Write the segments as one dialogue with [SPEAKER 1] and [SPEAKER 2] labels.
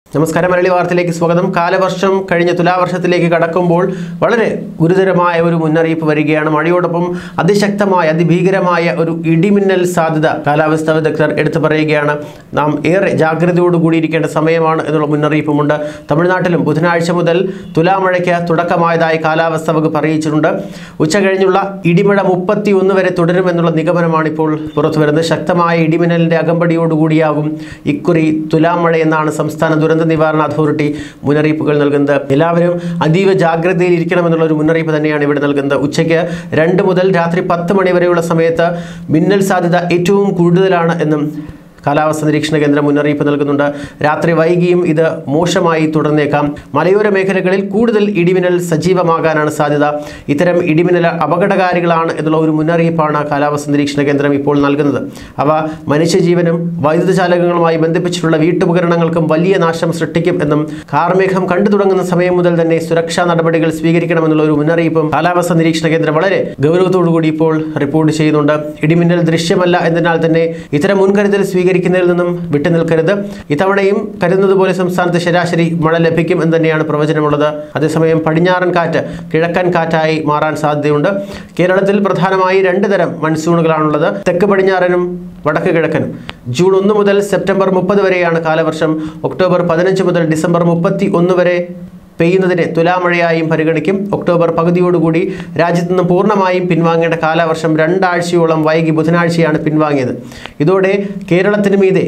[SPEAKER 1] നമസ്കാരം മലയാളി വാർത്തയിലേക്ക് സ്വാഗതം കാലവർഷം കഴിഞ്ഞ തുലാവർഷത്തിലേക്ക് കടക്കുമ്പോൾ വളരെ ഗുരുതരമായ ഒരു മുന്നറിയിപ്പ് വരികയാണ് മഴയോടൊപ്പം അതിശക്തമായ അതിഭീകരമായ ഒരു ഇടിമിന്നൽ സാധ്യത കാലാവസ്ഥാ വിദഗ്ധർ എടുത്തു പറയുകയാണ് നാം ഏറെ ജാഗ്രതയോടുകൂടി ഇരിക്കേണ്ട സമയമാണ് എന്നുള്ള മുന്നറിയിപ്പുമുണ്ട് തമിഴ്നാട്ടിലും ബുധനാഴ്ച മുതൽ തുലാമഴയ്ക്ക് തുടക്കമായതായി കാലാവസ്ഥാ വകുപ്പ് അറിയിച്ചിട്ടുണ്ട് ഉച്ച കഴിഞ്ഞുള്ള ഇടിമഴ മുപ്പത്തി ഒന്ന് വരെ തുടരുമെന്നുള്ള നിഗമനമാണ് ഇപ്പോൾ പുറത്തുവരുന്നത് ശക്തമായ ഇടിമിന്നലിന്റെ അകമ്പടിയോടുകൂടിയാകും ഇക്കുറി തുലാമഴ എന്നാണ് സംസ്ഥാന ദുരന്ത നിവാരണ അതോറിറ്റി മുന്നറിയിപ്പുകൾ നൽകുന്നത് എല്ലാവരും അതീവ ജാഗ്രതയിൽ ഇരിക്കണമെന്നുള്ള ഒരു മുന്നറിയിപ്പ് തന്നെയാണ് ഇവിടെ നൽകുന്നത് ഉച്ചയ്ക്ക് രണ്ട് മുതൽ രാത്രി പത്ത് മണി വരെയുള്ള സമയത്ത് മിന്നൽ സാധ്യത ഏറ്റവും കൂടുതലാണ് എന്നും കാലാവസ്ഥ നിരീക്ഷണ കേന്ദ്രം മുന്നറിയിപ്പ് നൽകുന്നുണ്ട് രാത്രി വൈകിയും ഇത് മോശമായി തുടർന്നേക്കാം മലയോര മേഖലകളിൽ കൂടുതൽ ഇടിമിന്നൽ സജീവമാകാനാണ് സാധ്യത ഇത്തരം ഇടിമിന്നൽ അപകടകാരികളാണ് എന്നുള്ള ഒരു മുന്നറിയിപ്പാണ് കാലാവസ്ഥ നിരീക്ഷണ കേന്ദ്രം ഇപ്പോൾ നൽകുന്നത് അവ മനുഷ്യജീവനും വൈദ്യുത ചാലകങ്ങളുമായി ബന്ധിപ്പിച്ചിട്ടുള്ള വീട്ടുപകരണങ്ങൾക്കും വലിയ നാശം സൃഷ്ടിക്കും എന്നും കാർമേഘം കണ്ടു തുടങ്ങുന്ന സമയം മുതൽ തന്നെ സുരക്ഷാ നടപടികൾ സ്വീകരിക്കണമെന്നുള്ള ഒരു മുന്നറിയിപ്പും കാലാവസ്ഥ നിരീക്ഷണ കേന്ദ്രം വളരെ ഗൗരവത്തോടുകൂടി ഇപ്പോൾ റിപ്പോർട്ട് ചെയ്യുന്നുണ്ട് ഇടിമിന്നൽ ദൃശ്യമല്ല എന്നതിനാൽ തന്നെ ഇത്തരം മുൻകരുതൽ സ്വീകരിക്കുന്നതിൽ നിന്നും വിട്ടുനിൽക്കരുത് ഇത്തവണയും കരുതുന്നത് പോലെ സംസ്ഥാനത്ത് ശരാശരി മഴ ലഭിക്കും എന്ന് തന്നെയാണ് പ്രവചനമുള്ളത് അതേസമയം പടിഞ്ഞാറൻ കാറ്റ് കിഴക്കൻ കാറ്റായി മാറാൻ സാധ്യതയുണ്ട് കേരളത്തിൽ പ്രധാനമായി രണ്ട് തരം മൺസൂണുകളാണുള്ളത് തെക്ക് പടിഞ്ഞാറനും വടക്ക് കിഴക്കനും ജൂൺ ഒന്ന് മുതൽ സെപ്റ്റംബർ മുപ്പത് വരെയാണ് കാലവർഷം ഒക്ടോബർ പതിനഞ്ച് മുതൽ ഡിസംബർ മുപ്പത്തി ഒന്ന് വരെ പെയ്യുന്നതിനെ തുലാമഴയായും പരിഗണിക്കും ഒക്ടോബർ പകുതിയോടുകൂടി രാജ്യത്ത് നിന്ന് പൂർണ്ണമായും പിൻവാങ്ങേണ്ട കാലവർഷം രണ്ടാഴ്ചയോളം വൈകി ബുധനാഴ്ചയാണ് പിൻവാങ്ങിയത് ഇതോടെ കേരളത്തിന് മീതെ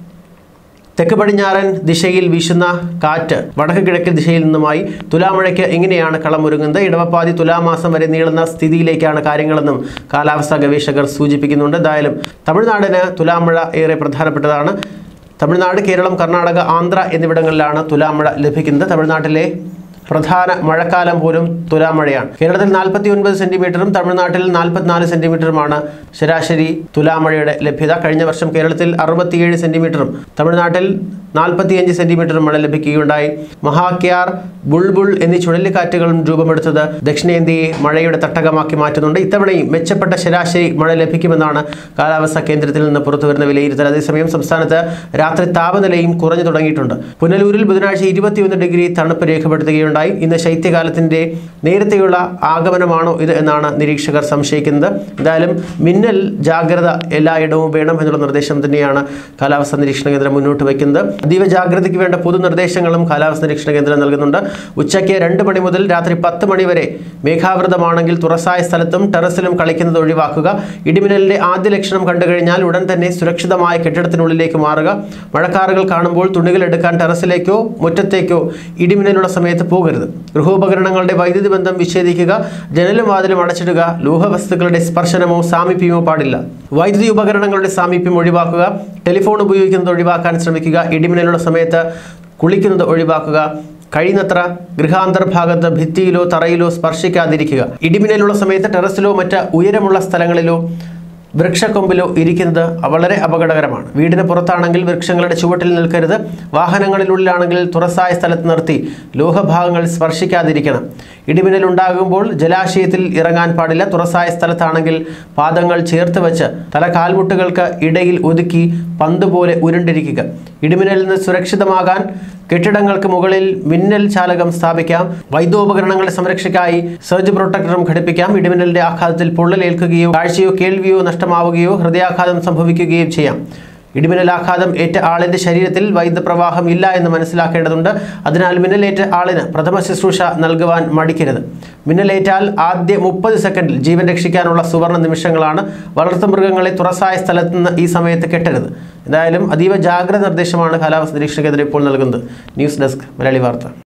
[SPEAKER 1] തെക്ക് പടിഞ്ഞാറൻ ദിശയിൽ വീശുന്ന കാറ്റ് വടക്ക് കിഴക്ക് ദിശയിൽ നിന്നുമായി തുലാമഴയ്ക്ക് എങ്ങനെയാണ് കളമൊരുങ്ങുന്നത് ഇടവപ്പാതി തുലാമാസം വരെ നീളുന്ന സ്ഥിതിയിലേക്കാണ് കാര്യങ്ങളെന്നും കാലാവസ്ഥാ ഗവേഷകർ സൂചിപ്പിക്കുന്നുണ്ട് എന്തായാലും തമിഴ്നാടിന് തുലാമഴ ഏറെ പ്രധാനപ്പെട്ടതാണ് തമിഴ്നാട് കേരളം കർണാടക ആന്ധ്ര എന്നിവിടങ്ങളിലാണ് തുലാമഴ ലഭിക്കുന്നത് തമിഴ്നാട്ടിലെ പ്രധാന മഴക്കാലം പോലും തുലാമഴയാണ് കേരളത്തിൽ നാൽപ്പത്തി ഒൻപത് സെന്റിമീറ്ററും തമിഴ്നാട്ടിൽ നാൽപ്പത്തിനാല് സെന്റിമീറ്ററുമാണ് ശരാശരി തുലാമഴയുടെ ലഭ്യത കഴിഞ്ഞ വർഷം കേരളത്തിൽ അറുപത്തിയേഴ് സെന്റിമീറ്ററും തമിഴ്നാട്ടിൽ നാൽപ്പത്തിയഞ്ച് സെന്റിമീറ്ററും മഴ ലഭിക്കുകയുണ്ടായി മഹാക്യാർ ബുൾബുൾ എന്നീ ചുഴലിക്കാറ്റുകളും രൂപമെടുത്തത് ദക്ഷിണേന്ത്യയെ മഴയുടെ തട്ടകമാക്കി മാറ്റുന്നുണ്ട് ഇത്തവണയും മെച്ചപ്പെട്ട ശരാശരി മഴ ലഭിക്കുമെന്നാണ് കാലാവസ്ഥാ കേന്ദ്രത്തിൽ നിന്ന് പുറത്തുവരുന്ന വിലയിരുത്തൽ അതേസമയം സംസ്ഥാനത്ത് രാത്രി താപനിലയും കുറഞ്ഞു തുടങ്ങിയിട്ടുണ്ട് പുനലൂരിൽ ബുധനാഴ്ച ഇരുപത്തിയൊന്ന് ഡിഗ്രി തണുപ്പ് രേഖപ്പെടുത്തുകയുണ്ടായി ഇന്ന് ശൈത്യകാലത്തിന്റെ നേരത്തെയുള്ള ആഗമനമാണോ ഇത് എന്നാണ് നിരീക്ഷകർ സംശയിക്കുന്നത് എന്തായാലും മിന്നൽ ജാഗ്രത എല്ലായിടവും വേണം എന്നുള്ള നിർദ്ദേശം തന്നെയാണ് കാലാവസ്ഥാ നിരീക്ഷണ കേന്ദ്രം മുന്നോട്ട് വയ്ക്കുന്നത് അതീവ ജാഗ്രതയ്ക്ക് വേണ്ട പൊതുനിർദ്ദേശങ്ങളും കാലാവസ്ഥാ നിരീക്ഷണ കേന്ദ്രം നൽകുന്നുണ്ട് ഉച്ചയ്ക്ക് രണ്ട് മണി മുതൽ രാത്രി പത്ത് മണി വരെ മേഘാവൃതമാണെങ്കിൽ തുറസായ സ്ഥലത്തും ടെറസിലും കളിക്കുന്നത് ഒഴിവാക്കുക ഇടിമിന്നലിന്റെ ആദ്യ ലക്ഷണം കണ്ടു കഴിഞ്ഞാൽ ഉടൻ തന്നെ സുരക്ഷിതമായ കെട്ടിടത്തിനുള്ളിലേക്ക് മാറുക മഴക്കാറുകൾ കാണുമ്പോൾ തുണികൾ എടുക്കാൻ ടെറസിലേക്കോ മുറ്റത്തേക്കോ ഇടിമിന്നലുള്ള സമയത്ത് പോകരുത് ഗൃഹോപകരണങ്ങളുടെ വൈദ്യുതി ബന്ധം വിച്ഛേദിക്കുക ജനലും വാതിലും അടച്ചിടുക ലോഹവസ്തുക്കളുടെ സ്പർശനമോ സാമീപ്യമോ പാടില്ല വൈദ്യുതി ഉപകരണങ്ങളുടെ സാമീപ്യം ഒഴിവാക്കുക ടെലിഫോൺ ഉപയോഗിക്കുന്നത് ഒഴിവാക്കാൻ ശ്രമിക്കുക ഇടിമിന്നലുള്ള സമയത്ത് കുളിക്കുന്നത് ഒഴിവാക്കുക കഴിയുന്നത്ര ഗൃഹാന്തർഭാഗത്ത് ഭിത്തിയിലോ തറയിലോ സ്പർശിക്കാതിരിക്കുക ഇടിമിന്നലുള്ള സമയത്ത് ടെറസിലോ മറ്റ് ഉയരമുള്ള സ്ഥലങ്ങളിലോ വൃക്ഷക്കൊമ്പിലോ ഇരിക്കുന്നത് വളരെ അപകടകരമാണ് വീടിന് പുറത്താണെങ്കിൽ വൃക്ഷങ്ങളുടെ ചുവട്ടിൽ നിൽക്കരുത് വാഹനങ്ങളിലുള്ളിലാണെങ്കിൽ തുറസായ സ്ഥലത്ത് നിർത്തി ലോഹഭാഗങ്ങൾ സ്പർശിക്കാതിരിക്കണം ഇടിമിന്നൽ ഉണ്ടാകുമ്പോൾ ജലാശയത്തിൽ ഇറങ്ങാൻ പാടില്ല തുറസായ സ്ഥലത്താണെങ്കിൽ പാദങ്ങൾ ചേർത്ത് വെച്ച് തല കാൽമുട്ടുകൾക്ക് ഇടയിൽ ഒതുക്കി പന്ത് പോലെ ഉരുണ്ടിരിക്കുക ഇടിമിന്നലിൽ നിന്ന് സുരക്ഷിതമാകാൻ കെട്ടിടങ്ങൾക്ക് മുകളിൽ മിന്നൽ ചാലകം സ്ഥാപിക്കാം വൈദ്യോപകരണങ്ങളുടെ സംരക്ഷയ്ക്കായി സർജ് പ്രൊട്ടക്ടറും ഘടിപ്പിക്കാം ഇടിമിന്നലിന്റെ ആഘാതത്തിൽ പൊള്ളലേൽക്കുകയോ കാഴ്ചയോ കേൾവിയോ നഷ്ടമാവുകയോ ഹൃദയാഘാതം സംഭവിക്കുകയോ ചെയ്യാം ഇടിമിന്നലാഘാതം ഏറ്റ ആളിന്റെ ശരീരത്തിൽ വൈദ്യപ്രവാഹം ഇല്ല എന്ന് മനസ്സിലാക്കേണ്ടതുണ്ട് അതിനാൽ മിന്നലേറ്റ ആളിന് പ്രഥമ ശുശ്രൂഷ നൽകുവാൻ മടിക്കരുത് മിന്നലേറ്റാൽ ആദ്യ മുപ്പത് സെക്കൻഡിൽ ജീവൻ രക്ഷിക്കാനുള്ള സുവർണ നിമിഷങ്ങളാണ് വളർത്തുമൃഗങ്ങളെ തുറസായ സ്ഥലത്ത് നിന്ന് ഈ സമയത്ത് കെട്ടരുത് എന്തായാലും അതീവ ജാഗ്രത നിർദ്ദേശമാണ് കാലാവസ്ഥ നിരീക്ഷണ കേന്ദ്രം ഇപ്പോൾ നൽകുന്നത് ന്യൂസ് ഡെസ്ക് മലയാളി വാർത്ത